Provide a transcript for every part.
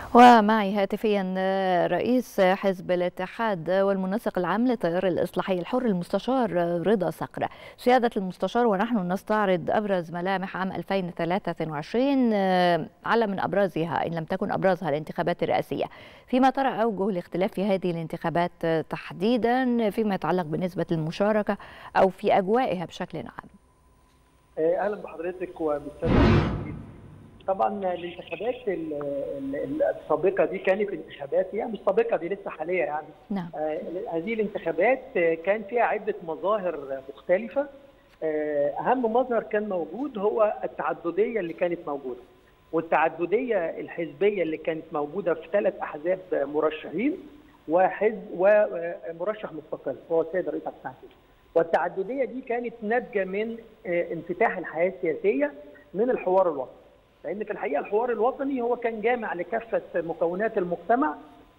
ومعي هاتفيا رئيس حزب الاتحاد والمنسق العام للتيار الإصلاحي الحر المستشار رضا صقر سيادة المستشار ونحن نستعرض أبرز ملامح عام 2023 على من أبرزها إن لم تكن أبرزها الانتخابات الرئاسية فيما ترى أوجه الاختلاف في هذه الانتخابات تحديدا فيما يتعلق بنسبة المشاركة أو في أجوائها بشكل عام أهلا بحضرتك وبالسادة طبعا الانتخابات السابقه دي كانت انتخابات يعني مش سابقه دي لسه حاليه يعني نعم. آه هذه الانتخابات كان فيها عده مظاهر مختلفه آه اهم مظهر كان موجود هو التعدديه اللي كانت موجوده والتعدديه الحزبيه اللي كانت موجوده في ثلاث احزاب مرشحين وحزب ومرشح مستقل هو السيد الرئيس عبد الفتاح والتعدديه دي كانت ناتجه من آه انفتاح الحياه السياسيه من الحوار الوطني لان في الحقيقه الحوار الوطني هو كان جامع لكافه مكونات المجتمع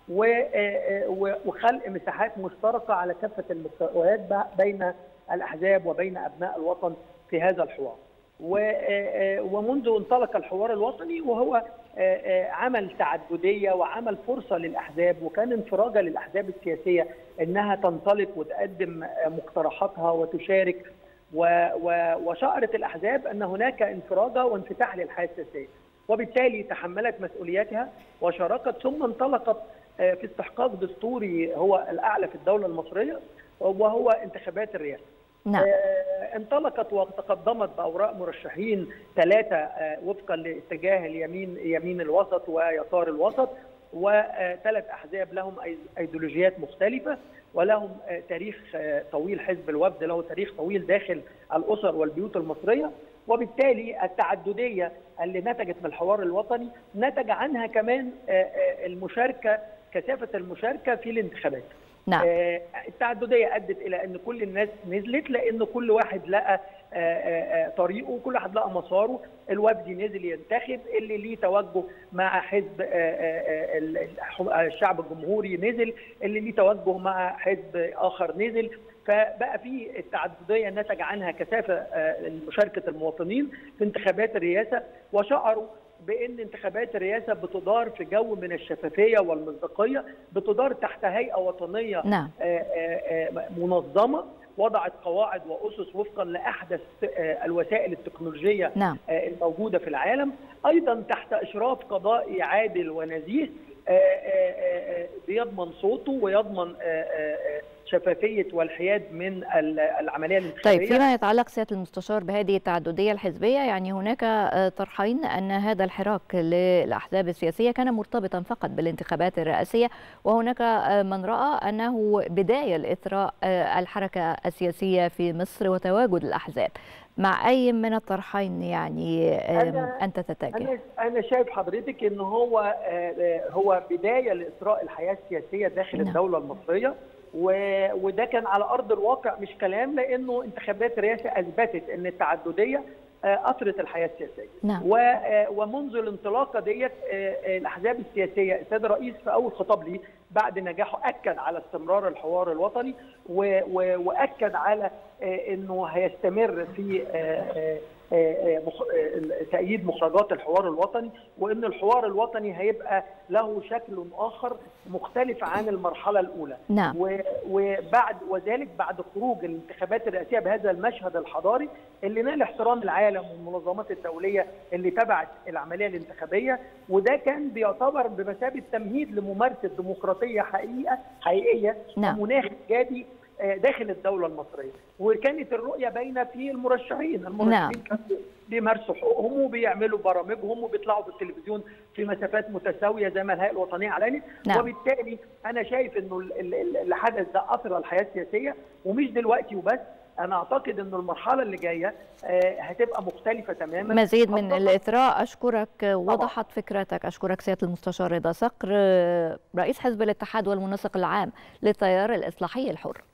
وخلق مساحات مشتركه على كافه المستويات بين الاحزاب وبين ابناء الوطن في هذا الحوار. ومنذ انطلق الحوار الوطني وهو عمل تعدديه وعمل فرصه للاحزاب وكان انفراجه للاحزاب السياسيه انها تنطلق وتقدم مقترحاتها وتشارك وشعرت الاحزاب ان هناك انفراجه وانفتاح للحياه السياسيه وبالتالي تحملت مسؤولياتها وشاركت ثم انطلقت في استحقاق دستوري هو الاعلى في الدوله المصريه وهو انتخابات الرئاسه. نعم. انطلقت وتقدمت باوراق مرشحين ثلاثه وفقا لاتجاه اليمين يمين الوسط ويسار الوسط وثلاث احزاب لهم ايديولوجيات مختلفه ولهم تاريخ طويل حزب الوفد له تاريخ طويل داخل الاسر والبيوت المصريه وبالتالي التعدديه اللي نتجت من الحوار الوطني نتج عنها كمان المشاركه كثافه المشاركه في الانتخابات. نعم. التعدديه ادت الى ان كل الناس نزلت لان كل واحد لقى طريقه وكل واحد لقى مساره الوفدي نزل ينتخب اللي ليه توجه مع حزب الشعب الجمهوري نزل اللي ليه توجه مع حزب اخر نزل فبقى في التعدديه نتج عنها كثافه مشاركه المواطنين في انتخابات الرئاسه وشعروا بان انتخابات الرئاسه بتدار في جو من الشفافيه والمصداقيه بتدار تحت هيئه وطنيه نعم. منظمه وضعت قواعد واسس وفقا لاحدث الوسائل التكنولوجيه نعم. الموجوده في العالم ايضا تحت اشراف قضائي عادل ونزيه بيضمن صوته ويضمن شفافيه والحياد من العمليه الانتخابيه طيب فيما يتعلق سياده المستشار بهذه التعدديه الحزبيه يعني هناك طرحين ان هذا الحراك للاحزاب السياسيه كان مرتبطا فقط بالانتخابات الرئاسيه وهناك من راى انه بدايه لاثراء الحركه السياسيه في مصر وتواجد الاحزاب مع اي من الطرحين يعني أنا انت تتجه انا انا شايف حضرتك ان هو هو بدايه لاثراء الحياه السياسيه داخل نعم. الدوله المصريه وده كان على ارض الواقع مش كلام لانه انتخابات الرئاسه اثبتت ان التعدديه اثرت الحياه السياسيه نعم. ومنذ الانطلاقه ديت الاحزاب السياسيه السيد الرئيس في اول خطاب ليه بعد نجاحه اكد على استمرار الحوار الوطني واكد على انه هيستمر في تأييد مخرجات الحوار الوطني وأن الحوار الوطني هيبقى له شكل آخر مختلف عن المرحلة الأولى نعم. وبعد وذلك بعد خروج الانتخابات الرئاسية بهذا المشهد الحضاري اللي نال احترام العالم والمنظمات الدولية اللي تبعت العملية الانتخابية وده كان بيعتبر بمثابة تمهيد لممارسة ديمقراطية حقيقة حقيقية نعم. ومناخ إيجابي داخل الدوله المصريه وكانت الرؤيه باينه في المرشحين المرشحين نعم. كانوا بيمارسوا حقوقهم وبيعملوا برامجهم وبيطلعوا في التلفزيون في مسافات متساويه زي ما الهيئه الوطنيه اعلنت نعم. وبالتالي انا شايف انه اللي حدث ده اثر الحياه السياسيه ومش دلوقتي وبس انا اعتقد ان المرحله اللي جايه هتبقى مختلفه تماما مزيد من الاثراء اشكرك وضحت فكرتك اشكرك سياده المستشار رضا صقر رئيس حزب الاتحاد والمنسق العام للتيار الاصلاحي الحر